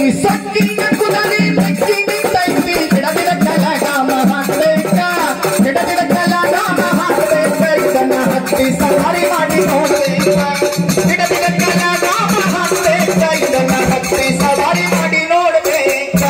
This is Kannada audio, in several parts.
ಸೊಕ್ಕಿನ ಕುದರಿ ಬೆಕ್ಕಿ ನಿಂತೈತಿ ಗಿಡಗಿಡ ಕಲಗಾಮ ಹಾಕ್ಬೇಕ ಗಿಡಗಿಡ ಕಲಗಾಮ ಹಾಕ್ಬೇಕ ಇದನ್ನ ಹತ್ತಿ ಸವಾರಿ ಮಾಡಿ ನೋಡ್ಬೇಕ ಗಿಡಗಿಡ ಕಲಗಾಮ ಹಾಕ್ಬೇಕ ಇದನ್ನ ಹತ್ತಿ ಸವಾರಿ ಮಾಡಿ ನೋಡ್ಬೇಕ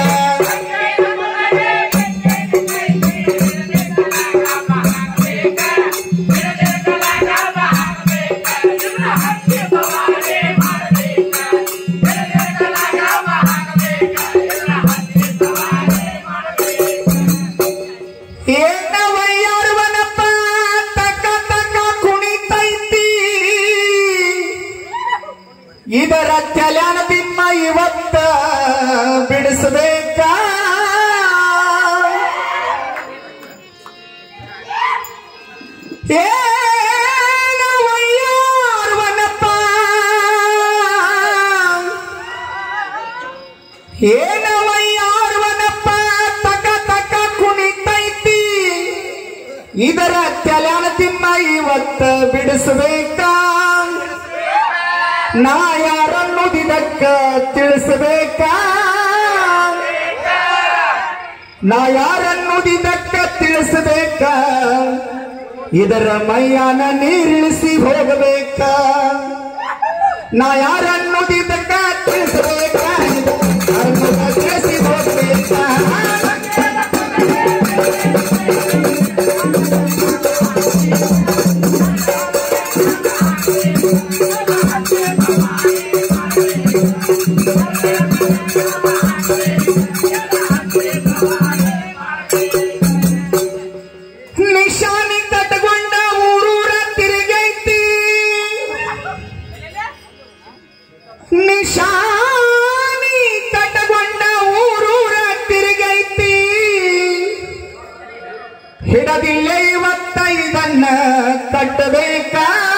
ಏನವಯ್ಯಾರುವನಪ್ಪ ತಕ ತಕ ಕುಣಿತೈತಿ ಇದರ ಕಲ್ಯಾಣ ಬಿಮ್ಮ ಇವತ್ತ ಬಿಡಿಸಬೇಕ ಏನವಯ್ಯಾರುವನಪ್ಪ ಏನವಯ್ಯಾರುವನಪ್ಪ ತಕ ತಕ ಕುಣಿತೈತಿ ಇದರ ಕಲ್ಯಾಣ ತಿಮ್ಮ ಇವತ್ತ ಬಿಡಿಸಬೇಕ ನಾ ಯಾರನ್ನುದಿದಕ್ಕ ತಿಳಿಸಬೇಕ ನಾ ಯಾರನ್ನುದಿದಕ್ಕ ತಿಳಿಸಬೇಕ ಇದರ ಮೈಯಾನ ನೀರಿಳಿಸಿ ಹೋಗಬೇಕ ನಾ ಯಾರನ್ನುದಿದಕ್ಕ ತಿಳಿಸಬೇಕ ಯಾರನ್ನುದ ತಿಳಿಸಿ ಹೋಗಬೇಕ ನಿಶಾನಿ ಕಟ್ಕೊಂಡ ಊರೂರ ತಿರುಗೈತಿ ನಿಶಾನಿ ಕಟ್ಕೊಂಡ ಊರೂರ ತಿರುಗೈತಿ ಹಿಡದಿಲ್ಲ ಇವತ್ತ ಇದನ್ನ ಕಟ್ಟಬೇಕ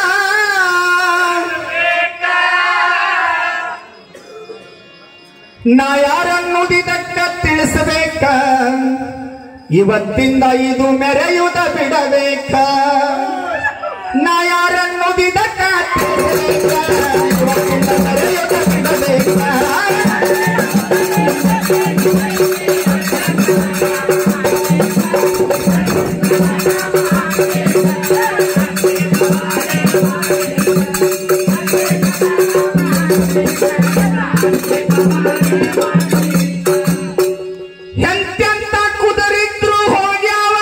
ನಾ ಯಾರನ್ನುದಿದಕ್ಕ ತಿಳಿಸಬೇಕ ಇವತ್ತಿಂದ ಇದು ಮೆರೆಯುವುದ ಬಿಡಬೇಕ ನಾ ಯಾರನ್ನುದಿದಕ್ಕ ತಿಳಿಸಬೇಕ ಇವತ್ತಿಂದ ಮೆರೆಯುವುದ ಬಿಡಬೇಕ ಎಂತೆಂತ ಕುದರಿದ್ರು ಹೋಗ್ಯಾವ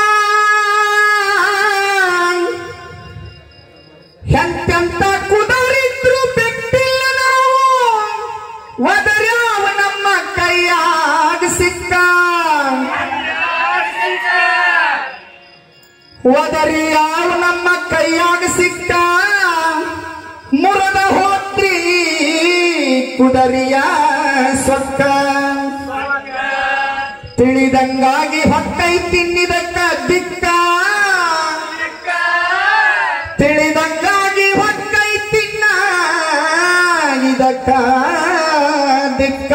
ಎಂತೆಂತ ಕುದರಿದ್ರು ಬಿಟ್ಟಿಲ್ಲ ನಾವು ಒದರ್ಯಾವ ನಮ್ಮ ಕೈಯಾಗ ಸಿಕ್ಕ ಒದರಿಯಾವ ನಮ್ಮ ಕೈಯಾಗ ಸಿಕ್ಕ ಮುರದ ಹೋತ್ರಿ ಕುದರಿಯ ಸೊಕ್ಕ ತಿಳಿದಂಗಾಗಿ ಹೊಕ್ಕೈ ತಿನ್ನಿದಕ್ಕ ದಿಕ್ಕ ತಿಳಿದಂಗಾಗಿ ಹೊಕ್ಕೈ ತಿನ್ನ ಇದಕ್ಕ ದಿಕ್ಕ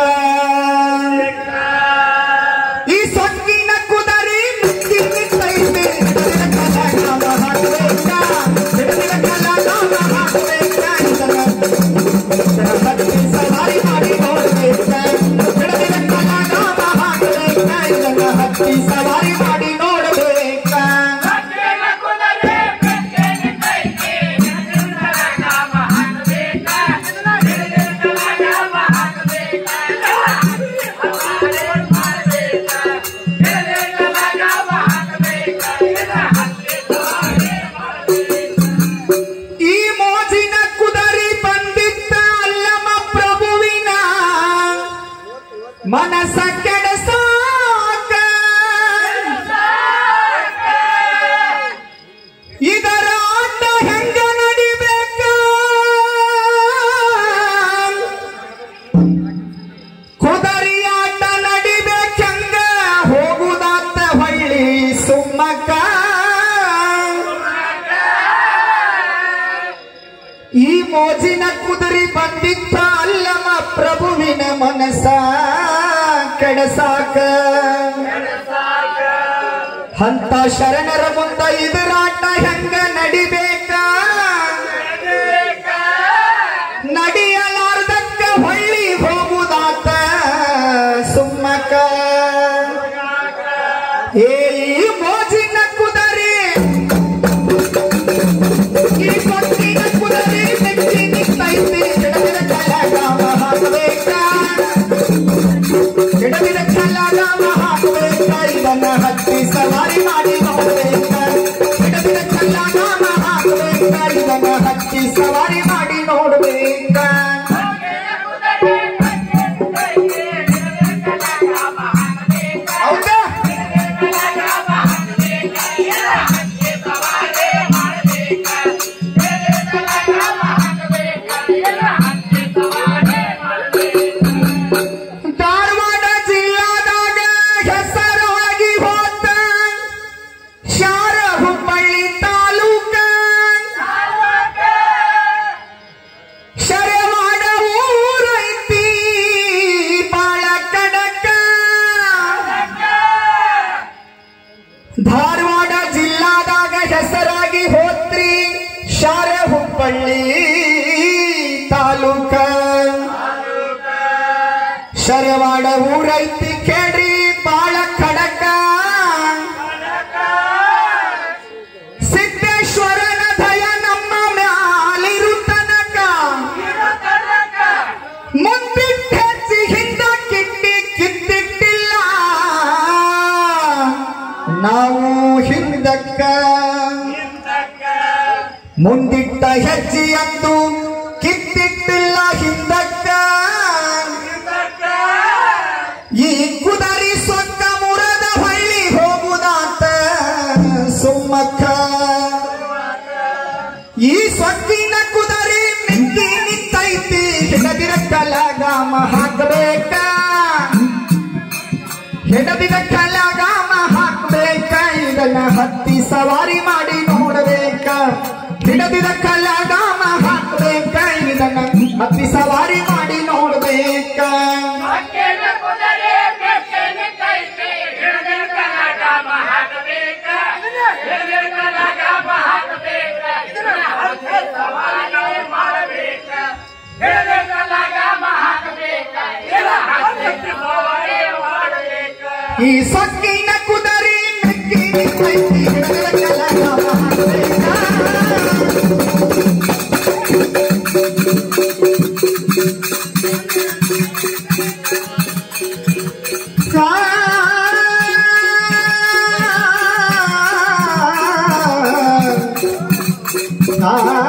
ಈ ಸೊಕ್ಕಿನ ಕುದರಿ ನುಗ್ಗಿ ನಿಂತೈತೆ. ಹಿಡಿದ ಕಲಾಗಾಮ ಹಾಕ್ಬೇಕ, ಹಿಡಿದ ಕಲಾಗಾಮ ಹಾಕ್ಬೇಕ. ಇದನ್ನ ಹತ್ತಿ ಸವಾರಿ ಮಾಡಿ ನೋಡ್ಬೇಕ. ಹಿಡಿದ ಕಲಾಗಾಮ ಹಾಕ್ಬೇಕ. ಇದನ್ನ ಹತ್ತಿ ಸವಾರಿ ಮಾಡಿ ನೋಡ್ಬೇಕ ಈ ಮೋಜಿನ ಕುದರಿ ಬಂದಿತ್ತ ಅಲ್ಲಮ ಪ್ರಭುವಿನ ಮನಸ ಕೆಡಸಾಕ ಇದರ ಆಟ ಹೆಂಗ ನಡಿಬೇಕ ಕುದರಿ ಆಟ ನಡಿಬೇಕಂಗ ಹೋಗುದಾತ ಹೊಳ್ಳಿ ಸುಮ್ಮಕ್ಕ ಈ ಮೋಜಿನ ಕುದುರಿ ಬಂದಿತ್ತ ಅಲ್ಲಮ ಪ್ರಭುವಿನ ಮನಸ ಕೆಡಸಾಕ ಅಂತ ಶರಣರ ಮುಂದ ಇದರಾಟ ಹೆಂಗ ನಡಿಬೇಕ ನಡಿಯಲಾರ್ದಕ್ಕ ಹೊಳ್ಳಿ ಹೋಗುದಾತ ಬಳ್ಳಿ ತಾಲೂಕ ಶರವಾಡ ಊರೈತಿ ಕೇಳ್ರಿ ಬಾಳ ಖಡಕ ಸಿದ್ದೇಶ್ವರನ ದಯ ನಮ್ಮ ಮ್ಯಾಲಿರು ತನಕ ಮುಂದಿಟ್ಟ ಹೆಚ್ಚಿ ಹಿಂದ ಕಿಟ್ಟಿ ಕಿತ್ತಿಟ್ಟಿಲ್ಲ ನಾವು ಹಿಂದಕ್ಕ ಮುಂದಿಟ್ಟ ಹೆಜ್ಜೆಯಂದು ಕಿತ್ತಿಟ್ಟಿಲ್ಲ ಹಿಂದಕ್ಕ ಈ ಕುದರಿ ಸೊಕ್ಕ ಮುರದ ಹಳ್ಳಿ ಹೋಗುದಾತ ಸುಮ್ಮಕ್ಕ ಈ ಸೊಕ್ಕಿನ ಕುದರಿ ಮಿಕ್ಕಿ ನಿಂತೈತಿ ಹಿಡದಿರ ಕಲಗಾಮ ಹಾಕಬೇಕ ಹಿಡದಿರ ಕಲಗಾಮ ಹಾಕಬೇಕ ಇದನ್ನ ಹತ್ತಿ ಸವಾರಿ ಮಾಡಿ ನೋಡಬೇಕ ಹಿಡದಿರ ಕಲಗಾಮ ಹಾಕಬೇಕ ಇದನ್ನ ಹತ್ತಿ ಸವಾರಿ ಮಾಡಿ ನೋಡಬೇಕ ಅಕ್ಕೇನ ಕುದುರೆ ಬೆಕ್ಕೇನ ಕೈತೆ ಹಿಡಿದಿರ ಕಲಾಗಾಮ ಹಾಕಬೇಕ ಹಿಡಿದಿರ ಕಲಾಗಾಮ ಹಾಕಬೇಕ ಇದನ್ನ ಹತ್ತಿ ಸವಾರಿ ಮಾಡಬೇಕ ಹಿಡಿದಿರ ಕಲಾಗಾಮ ಹಾಕಬೇಕ ಇದನ್ನ ಹತ್ತಿ ಸವಾರಿ ಮಾಡಬೇಕ ಈ ಸೊಕ್ಕಿನ ಕುದರಿ ಮಿಕ್ಕಿ ನಿಂತೈತಿ ಹಿಡದಿರ ಕಲಗಾಮ ಹಾಕಬೇಕ ಆ